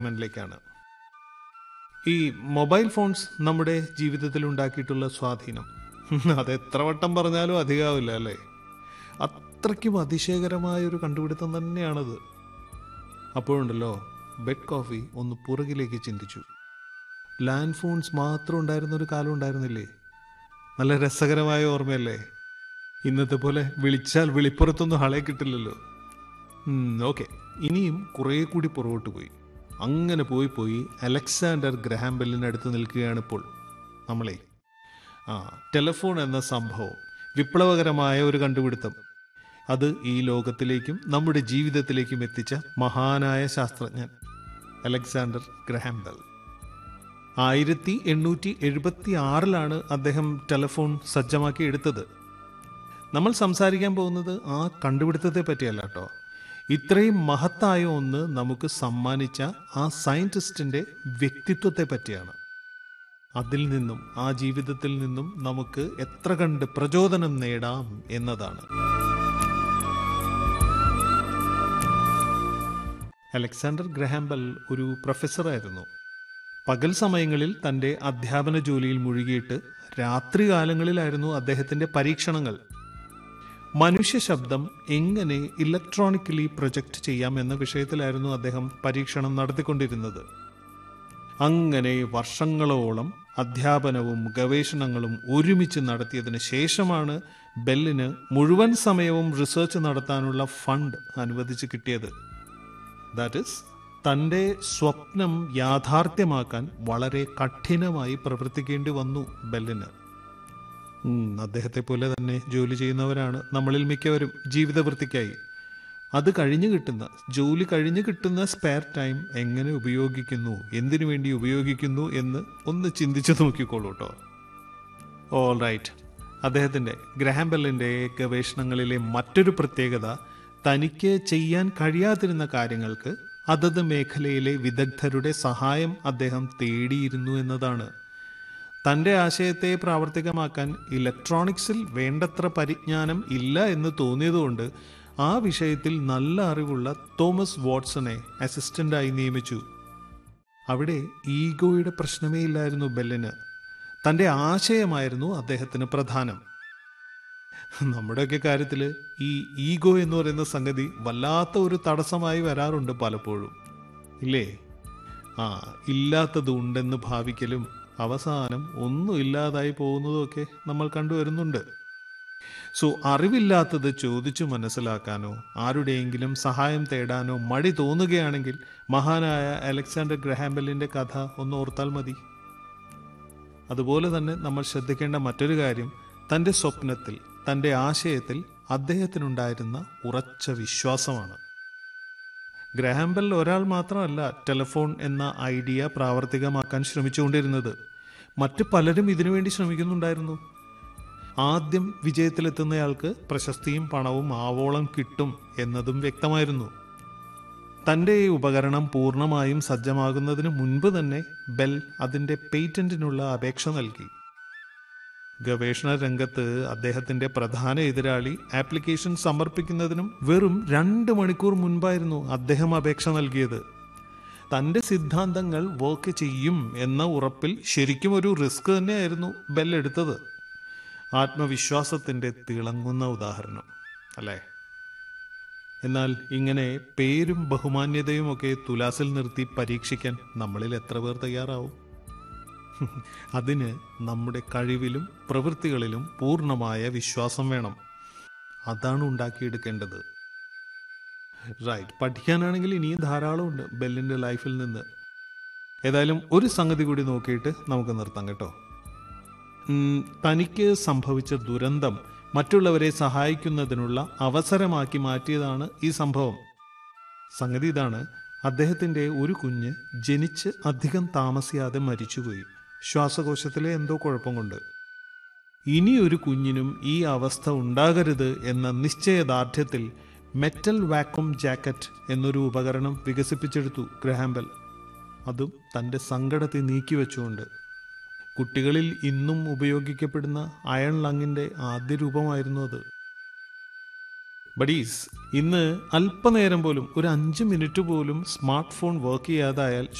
ിലേക്കാണ് ഈ mobile phones നമ്മുടെ ജീവിതത്തിൽ ഉണ്ടാക്കിയിട്ടുള്ള സ്വാധീനം അത് എത്ര വട്ടം പറഞ്ഞാലും അധികമാവില്ല അല്ലേ അത്രയ്ക്കും അതിശയകരമായ ഒരു കണ്ടുപിടുത്തം തന്നെയാണത് അപ്പോഴുണ്ടല്ലോ ബെഡ് കോഫി ഒന്ന് പുറകിലേക്ക് ചിന്തിച്ചു ലാൻഡ് ഫോൺസ് മാത്രം ഉണ്ടായിരുന്ന ഒരു കാലം ഉണ്ടായിരുന്നില്ലേ നല്ല രസകരമായ ഓർമ്മയല്ലേ ഇന്നത്തെ പോലെ വിളിച്ചാൽ വിളിപ്പുറത്തൊന്നും ആളെ കിട്ടില്ലല്ലോ ഓക്കെ ഇനിയും കുറേ കൂടി പുറകോട്ട് പോയി അങ്ങനെ പോയി പോയി അലക്സാണ്ടർ ഗ്രഹാം ബെല്ലിനടുത്ത് നിൽക്കുകയാണ് ഇപ്പോൾ നമ്മളെ ആ ടെലഫോൺ എന്ന സംഭവം വിപ്ലവകരമായ ഒരു കണ്ടുപിടുത്തം അത് ഈ ലോകത്തിലേക്കും നമ്മുടെ ജീവിതത്തിലേക്കും എത്തിച്ച മഹാനായ ശാസ്ത്രജ്ഞൻ അലക്സാണ്ടർ ഗ്രഹാം ബെൽ ആയിരത്തി എണ്ണൂറ്റി എഴുപത്തി ആറിലാണ് അദ്ദേഹം ടെലഫോൺ സജ്ജമാക്കി എടുത്തത് നമ്മൾ സംസാരിക്കാൻ പോകുന്നത് ആ കണ്ടുപിടുത്തത്തെ പറ്റിയല്ല കേട്ടോ ഇത്രയും മഹത്തായ ഒന്ന് നമുക്ക് സമ്മാനിച്ച ആ സയന്റിസ്റ്റിന്റെ വ്യക്തിത്വത്തെ പറ്റിയാണ് അതിൽ നിന്നും ആ ജീവിതത്തിൽ നിന്നും നമുക്ക് എത്ര കണ്ട് പ്രചോദനം നേടാം എന്നതാണ് അലക്സാണ്ടർ ഗ്രഹാംബൽ ഒരു പ്രൊഫസറായിരുന്നു പകൽ സമയങ്ങളിൽ തൻ്റെ അധ്യാപന ജോലിയിൽ മുഴുകിയിട്ട് രാത്രികാലങ്ങളിലായിരുന്നു അദ്ദേഹത്തിൻ്റെ പരീക്ഷണങ്ങൾ മനുഷ്യ ശബ്ദം എങ്ങനെ ഇലക്ട്രോണിക്കലി പ്രൊജക്റ്റ് ചെയ്യാം എന്ന വിഷയത്തിലായിരുന്നു അദ്ദേഹം പരീക്ഷണം നടത്തിക്കൊണ്ടിരുന്നത് അങ്ങനെ വർഷങ്ങളോളം അധ്യാപനവും ഗവേഷണങ്ങളും ഒരുമിച്ച് നടത്തിയതിന് ശേഷമാണ് ബെല്ലിന് മുഴുവൻ സമയവും റിസർച്ച് നടത്താനുള്ള ഫണ്ട് അനുവദിച്ച് കിട്ടിയത് ദാറ്റ് ഇസ് തൻ്റെ സ്വപ്നം യാഥാർത്ഥ്യമാക്കാൻ വളരെ കഠിനമായി പ്രവർത്തിക്കേണ്ടി വന്നു ബെല്ലിന് ഉം, അദ്ദേഹത്തെ പോലെ തന്നെ ജോലി ചെയ്യുന്നവരാണ് നമ്മളിൽ മിക്കവരും ജീവിതവൃത്തിക്കായി അത് കഴിഞ്ഞു കിട്ടുന്ന ജോലി കഴിഞ്ഞു കിട്ടുന്ന സ്പെയർ ടൈം എങ്ങനെ ഉപയോഗിക്കുന്നു എന്തിനു വേണ്ടി ഉപയോഗിക്കുന്നു എന്ന് ഒന്ന് ചിന്തിച്ചു നോക്കിക്കോളൂ കേട്ടോ ഓൾ റൈറ്റ് അദ്ദേഹത്തിൻ്റെ ഗ്രഹാം ബെല്ലിൻ്റെ ഗവേഷണങ്ങളിലെ മറ്റൊരു പ്രത്യേകത തനിക്ക് ചെയ്യാൻ കഴിയാതിരുന്ന കാര്യങ്ങൾക്ക് അതത് മേഖലയിലെ വിദഗ്ധരുടെ സഹായം അദ്ദേഹം തേടിയിരുന്നു എന്നതാണ് തൻ്റെ ആശയത്തെ പ്രാവർത്തികമാക്കാൻ ഇലക്ട്രോണിക്സിൽ വേണ്ടത്ര പരിജ്ഞാനം ഇല്ല എന്ന് തോന്നിയതുകൊണ്ട് ആ വിഷയത്തിൽ നല്ല അറിവുള്ള തോമസ് വാട്സണെ അസിസ്റ്റന്റായി നിയമിച്ചു അവിടെ ഈഗോയുടെ പ്രശ്നമേ ഇല്ലായിരുന്നു ബെല്ലിന് തൻ്റെ ആശയമായിരുന്നു അദ്ദേഹത്തിന് പ്രധാനം നമ്മുടെയൊക്കെ കാര്യത്തിൽ ഈ ഈഗോ എന്ന് പറയുന്ന സംഗതി വല്ലാത്ത ഒരു തടസ്സമായി വരാറുണ്ട് പലപ്പോഴും ഇല്ലേ ആ ഇല്ലാത്തത് ഉണ്ടെന്ന് ഭാവിക്കലും അവസാനം ഒന്നും ഇല്ലാതായി പോകുന്നതുമൊക്കെ നമ്മൾ കണ്ടുവരുന്നുണ്ട് സോ അറിവില്ലാത്തത് ചോദിച്ചു മനസ്സിലാക്കാനോ ആരുടെയെങ്കിലും സഹായം തേടാനോ മടി തോന്നുകയാണെങ്കിൽ മഹാനായ അലക്സാണ്ടർ ഗ്രഹാംബെല്ലിന്റെ കഥ ഒന്ന് ഓർത്താൽ മതി അതുപോലെ തന്നെ നമ്മൾ ശ്രദ്ധിക്കേണ്ട മറ്റൊരു കാര്യം തൻ്റെ സ്വപ്നത്തിൽ തൻ്റെ ആശയത്തിൽ അദ്ദേഹത്തിനുണ്ടായിരുന്ന ഉറച്ച വിശ്വാസമാണ് ഗ്രഹാംബെൽ ഒരാൾ മാത്രമല്ല ടെലഫോൺ എന്ന ഐഡിയ പ്രാവർത്തികമാക്കാൻ ശ്രമിച്ചുകൊണ്ടിരുന്നത് മറ്റു പലരും ഇതിനുവേണ്ടി ശ്രമിക്കുന്നുണ്ടായിരുന്നു ആദ്യം വിജയത്തിലെത്തുന്നയാൾക്ക് പ്രശസ്തിയും പണവും ആവോളം കിട്ടും എന്നതും വ്യക്തമായിരുന്നു തൻ്റെ ഈ ഉപകരണം പൂർണ്ണമായും സജ്ജമാകുന്നതിന് മുൻപ് തന്നെ ബെൽ അതിൻ്റെ പേറ്റന്റിനുള്ള അപേക്ഷ നൽകി ഗവേഷണ രംഗത്ത് അദ്ദേഹത്തിന്റെ പ്രധാന എതിരാളി ആപ്ലിക്കേഷൻ സമർപ്പിക്കുന്നതിനും വെറും രണ്ട് മണിക്കൂർ മുൻപായിരുന്നു അദ്ദേഹം അപേക്ഷ നൽകിയത് തന്റെ സിദ്ധാന്തങ്ങൾ വർക്ക് ചെയ്യും എന്ന ഉറപ്പിൽ ശരിക്കും ഒരു റിസ്ക് തന്നെയായിരുന്നു ബെൽ എടുത്തത് ആത്മവിശ്വാസത്തിന്റെ തിളങ്ങുന്ന ഉദാഹരണം അല്ലേ എന്നാൽ ഇങ്ങനെ പേരും ബഹുമാന്യതയും ഒക്കെ തുലാസിൽ നിർത്തി പരീക്ഷിക്കാൻ നമ്മളിൽ എത്ര പേർ തയ്യാറാവും അതിന് നമ്മുടെ കഴിവിലും പ്രവൃത്തികളിലും പൂർണ്ണമായ വിശ്വാസം വേണം അതാണ് ഉണ്ടാക്കിയെടുക്കേണ്ടത് റൈറ്റ് പഠിക്കാനാണെങ്കിൽ ഇനിയും ധാരാളമുണ്ട് ബെല്ലിൻ്റെ ലൈഫിൽ നിന്ന് ഏതായാലും ഒരു സംഗതി കൂടി നോക്കിയിട്ട് നമുക്ക് നിർത്താം കേട്ടോ ഉം, തനിക്ക് സംഭവിച്ച ദുരന്തം മറ്റുള്ളവരെ സഹായിക്കുന്നതിനുള്ള അവസരമാക്കി മാറ്റിയതാണ് ഈ സംഭവം സംഗതി ഇതാണ് അദ്ദേഹത്തിൻ്റെ ഒരു കുഞ്ഞ് ജനിച്ച് അധികം താമസിയാതെ മരിച്ചുപോയി ശ്വാസകോശത്തിലെ എന്തോ കുഴപ്പം കൊണ്ട് ഇനി ഒരു കുഞ്ഞിനും ഈ അവസ്ഥ ഉണ്ടാകരുത് എന്ന നിശ്ചയദാർഢ്യത്തിൽ മെറ്റൽ വാക്വം ജാക്കറ്റ് എന്നൊരു ഉപകരണം വികസിപ്പിച്ചെടുത്തു ഗ്രഹാംബൽ അതും തൻ്റെ സങ്കടത്തെ നീക്കിവെച്ചുകൊണ്ട് കുട്ടികളിൽ ഇന്നും ഉപയോഗിക്കപ്പെടുന്ന അയൺ ലങ്ങിൻ്റെ ആദ്യ രൂപമായിരുന്നു അത് ബഡീസ് ഇന്ന് അല്പനേരം പോലും ഒരു അഞ്ച് മിനിറ്റ് പോലും സ്മാർട്ട് ഫോൺ വർക്ക് ചെയ്യാതായാൽ